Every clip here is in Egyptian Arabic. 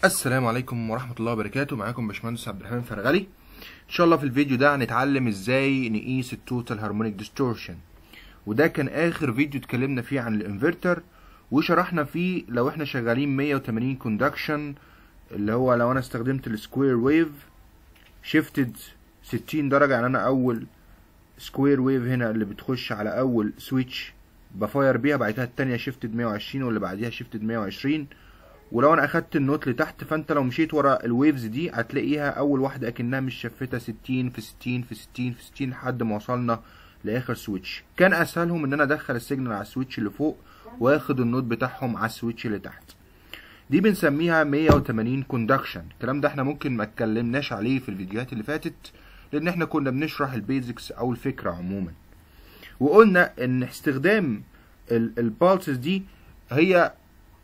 السلام عليكم ورحمة الله وبركاته معاكم باشمهندس عبد الرحمن فرغلي ان شاء الله في الفيديو ده هنتعلم ازاي نقيس التوتال هارمونيك ديستورشن وده كان اخر فيديو اتكلمنا فيه عن الانفرتر وشرحنا فيه لو احنا شغالين 180 كوندكشن اللي هو لو انا استخدمت السكوير ويف شيفتد 60 درجة يعني انا اول سكوير ويف هنا اللي بتخش على اول سويتش بفاير بيها بعد كده التانية شيفتد 120 واللي بعديها شيفتد 120 ولو انا اخدت النوت لتحت فانت لو مشيت ورا الويفز دي هتلاقيها اول واحده اكنها مش شفته 60 في 60 في 60 في 60 لحد ما وصلنا لاخر سويتش كان اسهلهم ان انا ادخل السيجنال على السويتش اللي فوق واخد النوت بتاعهم على السويتش اللي تحت دي بنسميها 180 كوندكشن الكلام ده احنا ممكن ما اتكلمناش عليه في الفيديوهات اللي فاتت لان احنا كنا بنشرح البيزكس او الفكره عموما وقلنا ان استخدام البالسز دي هي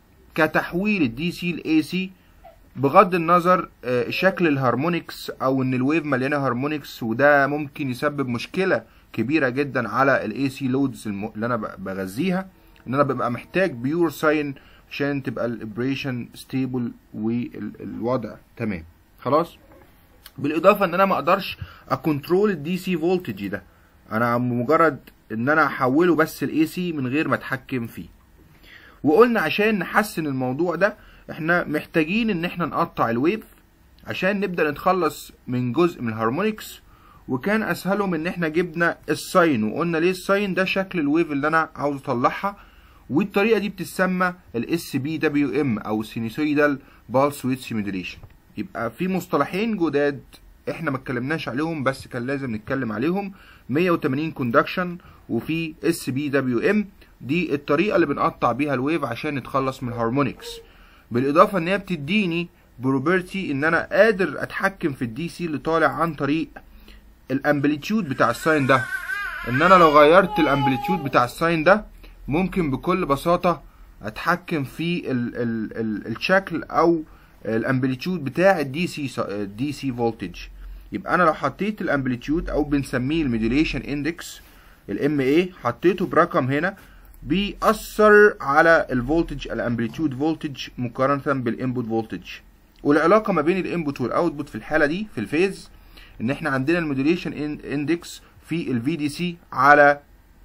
كتحويل الدي سي لاي سي بغض النظر شكل الهارمونكس او ان الويف مليانه هارمونكس وده ممكن يسبب مشكله كبيره جدا على الاي سي لودز اللي انا بغذيها ان انا ببقى محتاج بيور ساين عشان تبقى الابريشن ستيبل والوضع تمام خلاص بالاضافه ان انا ما اقدرش اكونترول الدي سي فولتج ده انا مجرد ان انا احوله بس الاي سي من غير ما اتحكم فيه وقلنا عشان نحسن الموضوع ده احنا محتاجين ان احنا نقطع الويف عشان نبدا نتخلص من جزء من الهارمونكس وكان اسهلهم ان احنا جبنا الساين وقلنا ليه الساين ده شكل الويف اللي انا عاوز اطلعها والطريقه دي بتسمى الاس بي دبليو ام او سينيسويدال بالس ويت سيميوليشن يبقى في مصطلحين جداد احنا ما اتكلمناش عليهم بس كان لازم نتكلم عليهم 180 كوندكشن وفي اس بي دبليو ام دي الطريقه اللي بنقطع بيها الويف عشان نتخلص من الهارمونكس بالاضافه ان هي بتديني بروبرتي ان انا قادر اتحكم في الدي سي اللي طالع عن طريق الامبليتيود بتاع الساين ده ان انا لو غيرت الامبليتيود بتاع الساين ده ممكن بكل بساطه اتحكم في ال ال ال الشكل او الامبليتيود بتاع الدي سي الدي سي فولتج يبقى انا لو حطيت الامبليتيود او بنسميه الميديوليشن اندكس الام اي حطيته برقم هنا بيأثر على الفولتج الامبليتيود فولتج مقارنة بالانبوت فولتج والعلاقة ما بين الانبوت والاوتبوت في الحالة دي في الفيز ان احنا عندنا الموديوليشن اندكس في الفي دي سي على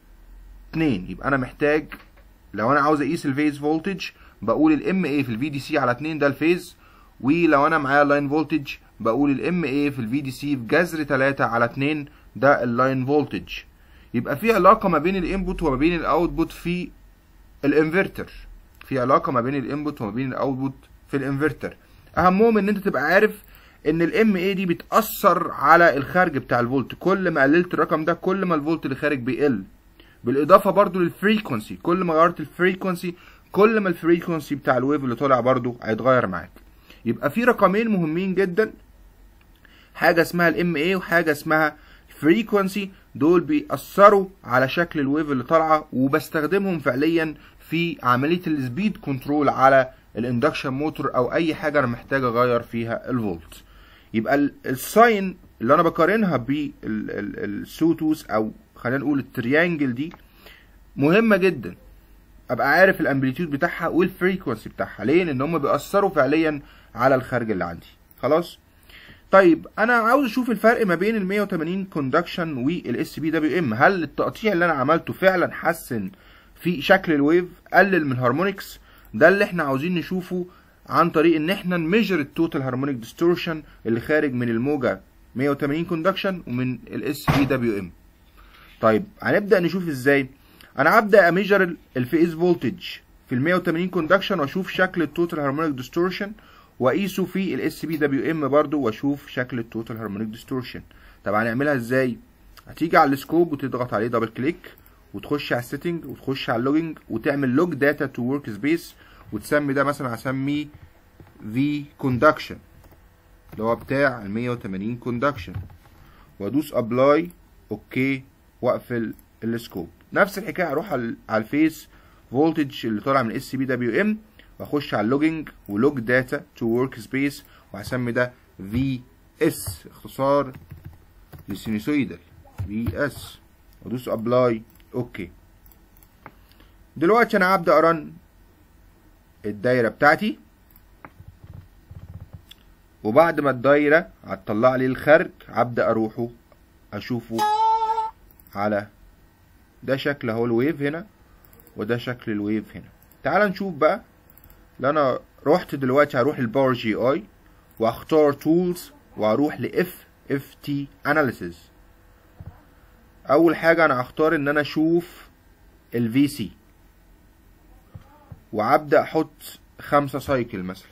2 يبقى انا محتاج لو انا عاوز اقيس الفيز فولتج بقول الام اي في الفي دي سي على 2 ده الفيز ولو انا معايا لاين فولتج بقول الام اي في الفي دي سي في جذر 3 على 2 ده اللاين فولتج يبقى في علاقة ما بين الانبوت وما بين الاوتبوت في الانفرتر في علاقة ما بين الانبوت وما بين الاوتبوت في الانفرتر اهمهم ان انت تبقى عارف ان الام اي دي بتأثر على الخارج بتاع الفولت كل ما قللت الرقم ده كل ما الفولت اللي خارج بيقل بالاضافة برضو للفريكونسي كل ما غيرت الفريكونسي كل ما الفريكونسي بتاع الويف اللي طالع برضو هيتغير معاك يبقى في رقمين مهمين جدا حاجة اسمها الام اي وحاجة اسمها فريكونسي دول بيأثروا على شكل الويف اللي طالعه وبستخدمهم فعليا في عمليه السبيد كنترول على الاندكشن موتور او اي حاجه انا محتاج اغير فيها الفولت يبقى الساين اللي انا بقارنها بالسوتوس او خلينا نقول التريانجل دي مهمه جدا ابقى عارف الامبليتيود بتاعها والفريكونسي بتاعها ليه لان هم بيأثروا فعليا على الخارج اللي عندي خلاص طيب انا عاوز اشوف الفرق ما بين ال 180 كوندكشن والاس بي دبليو ام هل التقطيع اللي انا عملته فعلا حسن في شكل الويف قلل من الهارمونكس ده اللي احنا عاوزين نشوفه عن طريق ان احنا نميجر التوتال هارمونيك ديستورشن اللي خارج من الموجه 180 كوندكشن ومن الاس بي دبليو ام طيب هنبدا نشوف ازاي انا هبدا اميجر الفيز فولتج في ال 180 كوندكشن واشوف شكل التوتال هارمونيك ديستورشن واقيسه في الاس بي دبليو ام برضو واشوف شكل التوتال هارمونيك ديستورشن طب هنعملها ازاي هتيجي على السكوب وتضغط عليه دبل كليك وتخش على السيتنج وتخش على اللوجينج وتعمل لوج داتا تو ورك سبيس وتسمي ده مثلا هسميه في كوندكشن اللي هو بتاع ال 180 كوندكشن وادوس ابلاي اوكي واقفل السكوب نفس الحكايه هروح على الفيس فولتج اللي طالع من اس بي دبليو ام واخش على اللوجينج ولوج داتا تو ورك سبيس وهسمي ده في اس اختصار للسينوسويدال في اس وادوس ابلاي اوكي دلوقتي انا هبدا ارن الدايره بتاعتي وبعد ما الدايرة هتطلع لي الخارج هبدأ اروحه اشوفه على ده شكل اهو الويف هنا وده شكل الويف هنا تعال نشوف بقى لو انا رحت دلوقتي هروح للباور جي اي واختار تولز واروح لاف اف تي اناليسيز اول حاجه انا هختار ان انا اشوف الفي سي وابدا احط خمسة سايكل مثلا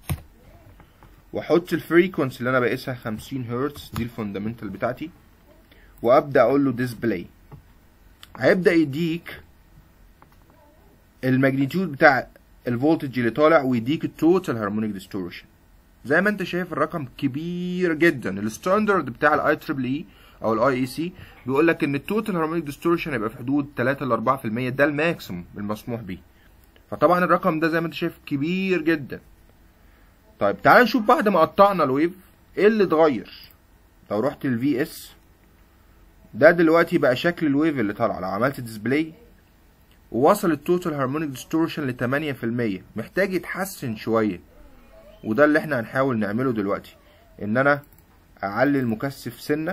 واحط الفريكونسي اللي انا بقيسها 50 هرتز دي الفوندامنتال بتاعتي وابدا اقول له ديسبلاي هيبدا يديك الماجنتيود بتاع الفولتج اللي طالع ويديك التوتال هارمونيك ديستورشن زي ما انت شايف الرقم كبير جدا الستاندرد بتاع الاي تريبل اي او الاي اي سي بيقول لك ان التوتال هارمونيك ديستورشن هيبقى في حدود 3 ل 4% ده الماكسيموم المسموح بيه فطبعا الرقم ده زي ما انت شايف كبير جدا طيب تعال نشوف بعد ما قطعنا الويف ايه اللي اتغير لو رحت للفي اس ده دلوقتي بقى شكل الويف اللي طالع لو عملت ديسبلاي ووصل التوتال هارمونيك ديستورشن ل 8% محتاج يتحسن شويه وده اللي احنا هنحاول نعمله دلوقتي ان انا اعلي المكثف سنه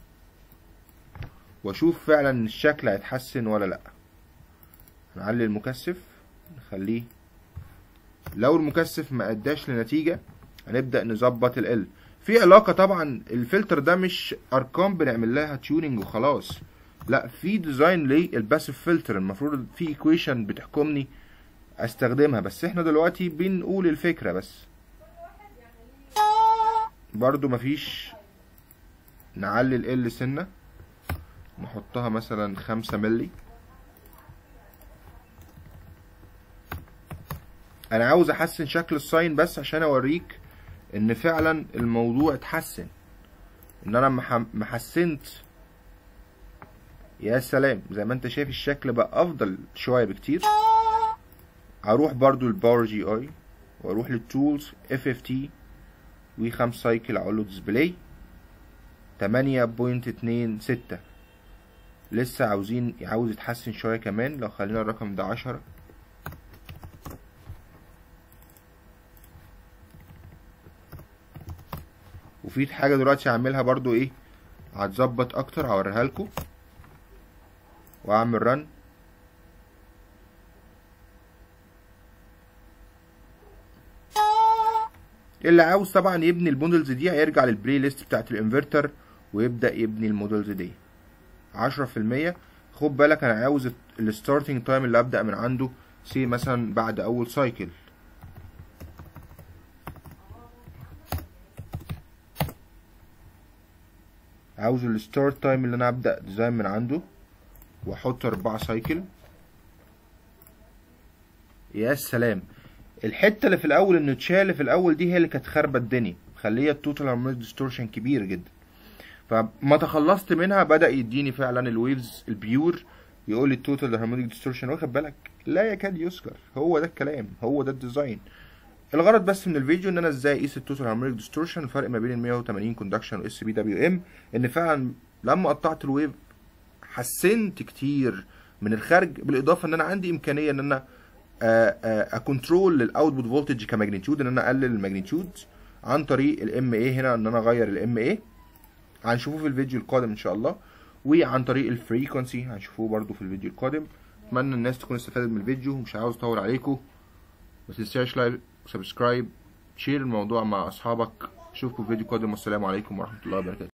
واشوف فعلا الشكل هيتحسن ولا لا نعلي المكثف نخليه لو المكثف ما اداش لنتيجه هنبدا نظبط ال في علاقه طبعا الفلتر ده مش ارقام بنعمل لها تيوننج وخلاص لا في ديزاين للباسيف فلتر المفروض في ايكويشن بتحكمني استخدمها بس احنا دلوقتي بنقول الفكره بس برضو مفيش نعلي ال سنه نحطها مثلا خمسة ملي انا عاوز احسن شكل الساين بس عشان اوريك ان فعلا الموضوع اتحسن ان انا ما حسنت يا سلام زي ما انت شايف الشكل بقى افضل شويه بكتير هروح برضو الباور جي اي واروح للتولز اف اف تي وخمس سايكل اقول له ديسبلاي تمانية بوينت اتنين ستة لسه عاوزين عاوز يتحسن شوية كمان لو خلينا الرقم ده عشرة وفي حاجة دلوقتي هعملها برضو ايه هتظبط اكتر هوريها لكم واعمل رن اللي عاوز طبعا يبني المودلز دي هيرجع للبلاي ليست بتاعت الانفرتر ويبدا يبني المودلز دي عشرة في المية خد بالك انا عاوز الستارتنج تايم اللي ابدا من عنده سي مثلا بعد اول سايكل عاوز الستارت تايم اللي انا ابدا ديزاين من عنده واحط اربعة سايكل يا سلام الحته اللي في الاول انه اتشال في الاول دي هي اللي كانت خاربه الدنيا مخليه التوتال هارمونيك ديستورشن كبير جدا فما تخلصت منها بدا يديني فعلا الويفز البيور يقول لي التوتال هارمونيك ديستورشن واخد بالك لا يكاد يذكر هو ده الكلام هو ده الديزاين الغرض بس من الفيديو ان انا ازاي اقيس التوتال هارمونيك ديستورشن الفرق ما بين ال 180 كوندكشن واس بي دبليو ام ان فعلا لما قطعت الويف حسنت كتير من الخارج بالاضافه ان انا عندي امكانيه ان انا اكونترول الاوتبوت فولتج كماجنتيود ان انا اقلل الماجنتيود عن طريق الام اي هنا ان انا اغير الام اي هنشوفه في الفيديو القادم ان شاء الله وعن طريق الفريكونسي هنشوفوه برضو في الفيديو القادم اتمنى الناس تكون استفادت من الفيديو مش عاوز اطول عليكم ما تنساش لايك وسبسكرايب شير الموضوع مع اصحابك اشوفكم في فيديو قادم والسلام عليكم ورحمه الله وبركاته